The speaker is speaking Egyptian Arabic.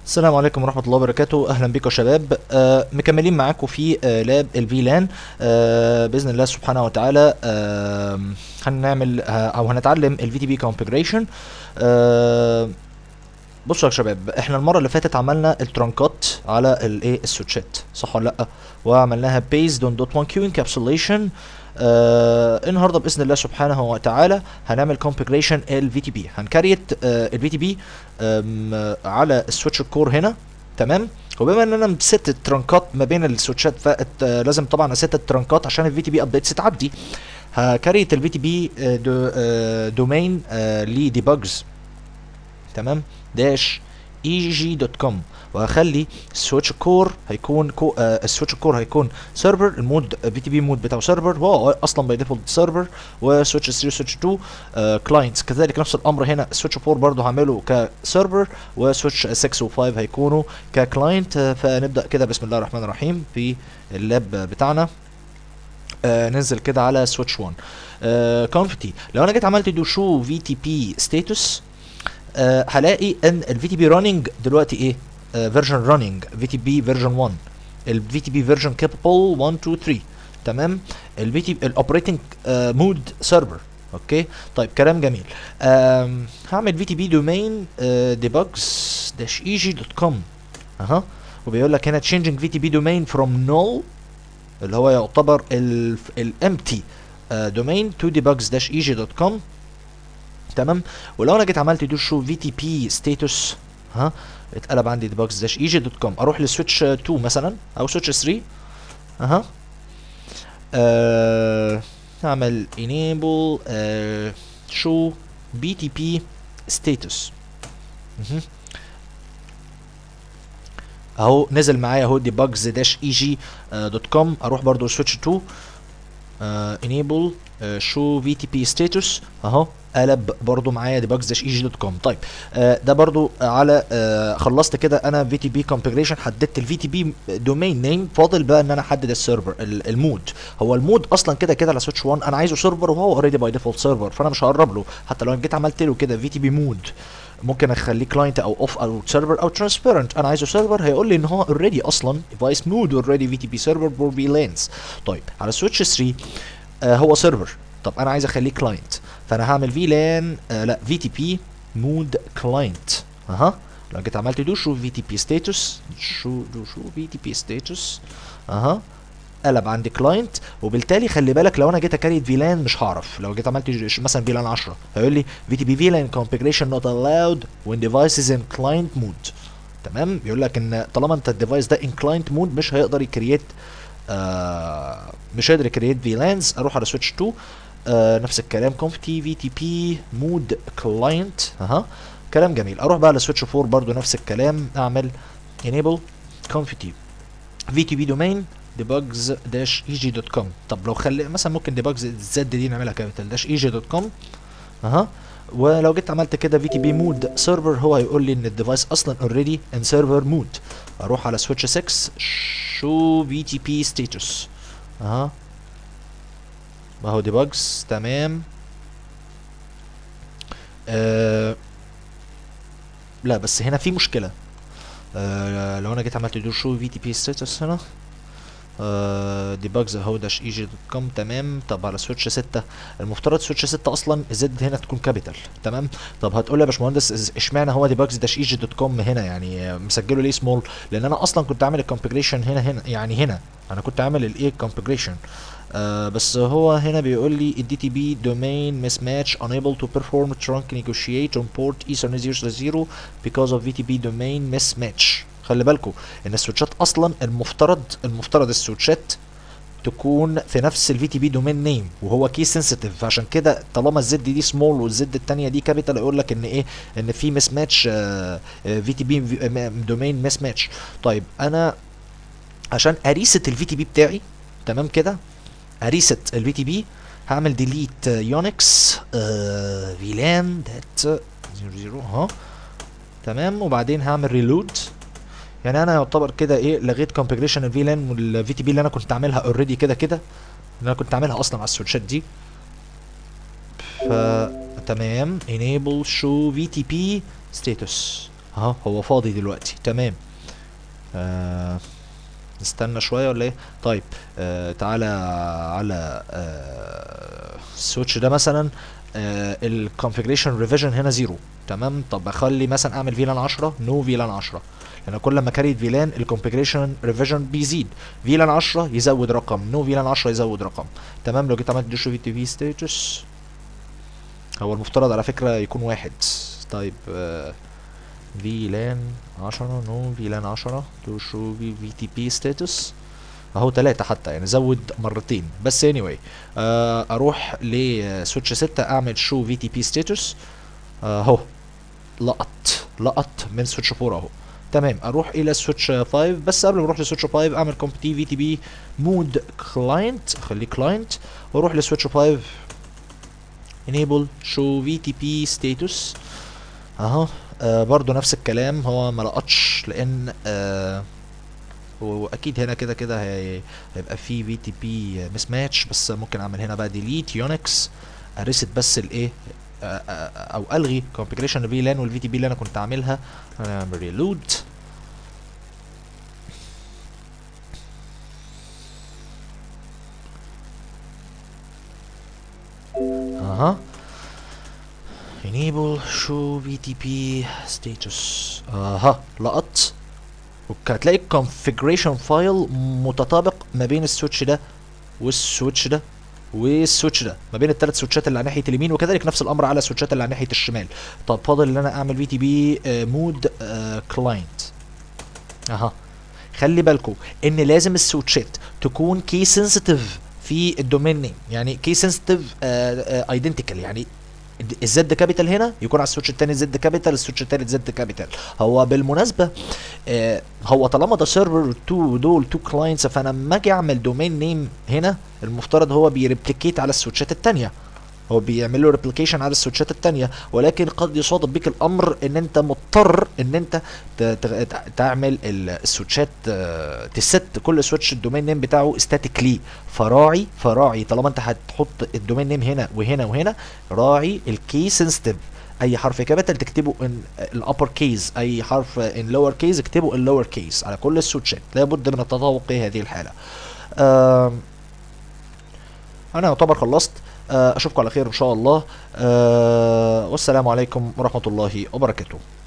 السلام عليكم ورحمة الله وبركاته أهلا بكم يا شباب آه مكملين معاكم في آه لاب الفيلان آه بإذن الله سبحانه وتعالى آه هنعمل آه أو هنتعلم الفي تي بي كونفجريشن بصوا يا شباب احنا المرة اللي فاتت عملنا الترانكات على الايه السويتشات صح ولا لأ وعملناها based on dot one queue encapsulation آه النهارده باذن الله سبحانه وتعالى هنعمل configuration ال VTP هنكريت آه ال VTP آم، على السويتش الكور هنا تمام وبما ان انا مست الترانكات ما بين السويتشات فلازم طبعا اسيت الترانكات عشان الفي تي بي ابديتس تعدي هكريت الفي تي بي دومين لديبجز تمام داش اي جي دوت كوم وهخلي السويتش كور هيكون كو آه السويتش كور هيكون سيرفر المود في تي بي مود بتاعه سيرفر هو اصلا باي ديفولت سيرفر وسويتش 3 وسويتش 2 آه كلاينتس كذلك نفس الامر هنا سويتش 4 برضه هعمله كسيرفر وسويتش 6 و5 هيكونوا ككلاينت آه فنبدا كده بسم الله الرحمن الرحيم في اللاب بتاعنا آه ننزل كده على سويتش 1 آه كونفتي لو انا جيت عملت دو شو في تي بي ستاتس آه هلاقي ان الفي تي بي راننج دلوقتي ايه فيرجن راننج في تي بي فيرجن 1 الفي تي بي فيرجن كابابل 1 2 3 تمام الفي تي الاوبريتنج مود سيرفر اوكي طيب كلام جميل آم، هعمل في تي بي دومين ديبجز داش اي جي دوت كوم اها وبيقول لك هنا changing في تي بي دومين from null اللي هو يعتبر الامتي دومين تو ديبجز داش اي جي دوت كوم تمام ولو انا جيت عملت دو شو في تي بي ستاتس ها اتقلب عندي ديبجز داش اي جي دوت كوم اروح لسويتش 2 مثلا او سويتش 3 اها آه هعمل enable آه show btp status مهم. اهو نزل معايا اهو ديبجز داش اي جي دوت كوم اروح برضو لسويتش 2 آه enable آه show vtp status اهو قلب برضو معايا ديبجز داش اي جي دوت كوم طيب آه ده برضو على آه خلصت كده انا في تي بي كونفجريشن حددت الفي تي بي دومين نيم فاضل بقى ان انا احدد السيرفر ال- المود هو المود اصلا كده كده على سويتش 1 انا عايزه سيرفر وهو اوريدي باي ديفولت سيرفر فانا مش هقرب له حتى لو جيت عملت له كده في تي بي مود ممكن اخليه كلاينت او اوف او سيرفر او ترانسبيرنت انا عايزه سيرفر هيقول لي ان هو اوريدي اصلا ديفايس مود اوريدي في تي بي سيرفر فور بي لينز طيب على سويتش 3 آه هو سيرفر طب انا عايز اخليه كلاينت فانا هعمل في لان آه لا في تي بي مود كلاينت اها لو جيت عملت دو شو في تي بي ستاتس شو دو شو في تي بي ستاتس اها قلب عندي كلاينت وبالتالي خلي بالك لو انا جيت اكريت فيلان مش هعرف لو جيت عملت ج- مثلا فيلان 10 هيقول لي في تي بي فيلان configuration not allowed when device is in client mode تمام بيقول لك ان طالما انت الديفايس ده ان كلاينت مود مش هيقدر يكريت آه مش هيقدر يكريت فيلانز اروح على سويتش 2 آه نفس الكلام كونفتي في تي بي مود كلاينت اها كلام جميل اروح بقى على سويتش 4 برضو نفس الكلام اعمل enable config في تي بي دومين debugs dash eg دوت كوم طب لو خلي مثلا ممكن debugs زد دي نعملها كابيتال dash eg دوت كوم اها ولو جيت عملت كده في تي بي مود سيرفر هو هيقول لي ان الديفايس اصلا اوريدي ان سيرفر مود اروح على سويتش 6 شو في تي بي ستاتس اها اهو ديباجز تمام آه لا بس هنا في مشكله آه لو انا جيت عملت دو شو في تي بي ستاتس هنا آه ديباجز اهو داش اي جي دوت كوم تمام طب على سويتش 6 المفترض سويتش 6 اصلا زد هنا تكون كابيتال تمام طب هتقول لي يا باشمهندس إز- اشمعنى هو ديباجز داش اي جي دوت كوم هنا يعني آه، مسجله ليه سمول لان انا اصلا كنت عامل الكونفجريشن هنا هنا يعني هنا انا كنت عامل الايه كونفجريشن آه بس هو هنا بيقول لي الدي تي بي دومين مس ماتش unable to perform trunk negotiate on port ethernet 0 because of VTP domain mismatch خلي بالكم ان السويتشات اصلا المفترض المفترض السويتشات تكون في نفس الفي تي بي دومين نيم وهو كي سنسيتيف فعشان كده طالما الزد دي سمول والزد الثانيه دي كابيتال يقول لك ان ايه ان في مس ماتش في تي بي دومين مس ماتش طيب انا عشان اريست الفي تي بي بتاعي تمام كده اريست الفي تي بي هعمل ديليت يونكس فيلان دات 00 اهو تمام وبعدين هعمل ريلود يعني انا يعتبر كده ايه لغيت كونفجريشن الفي لان والفي تي بي اللي انا كنت عاملها اوريدي كده كده اللي انا كنت عاملها اصلا على السويتشات دي ف تمام enable show vtp status اهو هو فاضي دلوقتي تمام آه نستنى شويه ولا ايه طيب آه تعالى على آه السويتش ده مثلا آه الكونفيجريشن ريفيجن هنا زيرو تمام طب اخلي مثلا اعمل فيلان 10 نو فيلان 10 لان كل ما كاريت فيلان الكونفيجريشن ريفيجن بيزيد فيلان 10 يزود رقم نو فيلان 10 يزود رقم تمام لو جيت عملت ديش في تي في ستاتس هو المفترض على فكره يكون واحد طيب آه فيلان 10 نو فيلان 10 تو شو في في تي بي ستاتس اهو تلاتة حتى يعني زود مرتين بس anyway آه اروح لسويتش 6 اعمل شو في تي بي ستاتس اهو لقط لقط من سويتش 4 اهو تمام اروح الى سويتش 5 بس قبل ما اروح لسويتش 5 اعمل كومبتي في تي بي مود كلاينت اخليه كلاينت واروح لسويتش 5 enable show vtp status اهو آه برضو نفس الكلام هو ما لقطش لان آه واكيد هنا كده كده هي- هيبقى في في تي بي مس ماتش بس ممكن اعمل هنا بقى ديليت يونكس اريست بس الايه آه، آه، او الغي configuration في لان والفي تي بي اللي انا كنت عاملها اعمل ريلود اها enable show vtp status اها لقط وهتلاقي الكونفيجريشن فايل متطابق ما بين السويتش ده والسويتش ده والسويتش ده ما بين الثلاث سويتشات اللي على ناحيه اليمين وكذلك نفس الامر على السويتشات اللي على ناحيه الشمال طب فاضل ان انا اعمل في تي بي مود كلاينت اها خلي بالكم ان لازم السويتشات تكون كي سنسيتيف في الدومين نيم يعني كي سنسيتيف ايدنتيكال يعني الزد كابيتال هنا يكون على السويتش الثاني زد كابيتال السويتش الثالث زد كابيتال هو بالمناسبه آه هو طالما ده سيرفر تو دول تو كلاينتس فانا لما اجي اعمل دومين نيم هنا المفترض هو بيريبليكيت على السويتشات الثانيه هو بيعمل له ريبليكيشن على السويتشات التانية ولكن قد يصادف بيك الامر ان انت مضطر ان انت ت- ت- تعمل ال- السويتشات آه، تست كل سويتش الدومين نيم بتاعه ستاتيكلي فراعي فراعي طالما انت هتحط الدومين نيم هنا وهنا وهنا راعي الكي سنسيتيف اي حرف كابيتال تكتبه ان الابر كيز اي حرف ان لور كيز اكتبه اللور كيز على كل السويتشات لابد من التطابق في هذه الحاله آم، انا يعتبر خلصت آه، اشوفكم على خير ان شاء الله آه، والسلام عليكم ورحمه الله وبركاته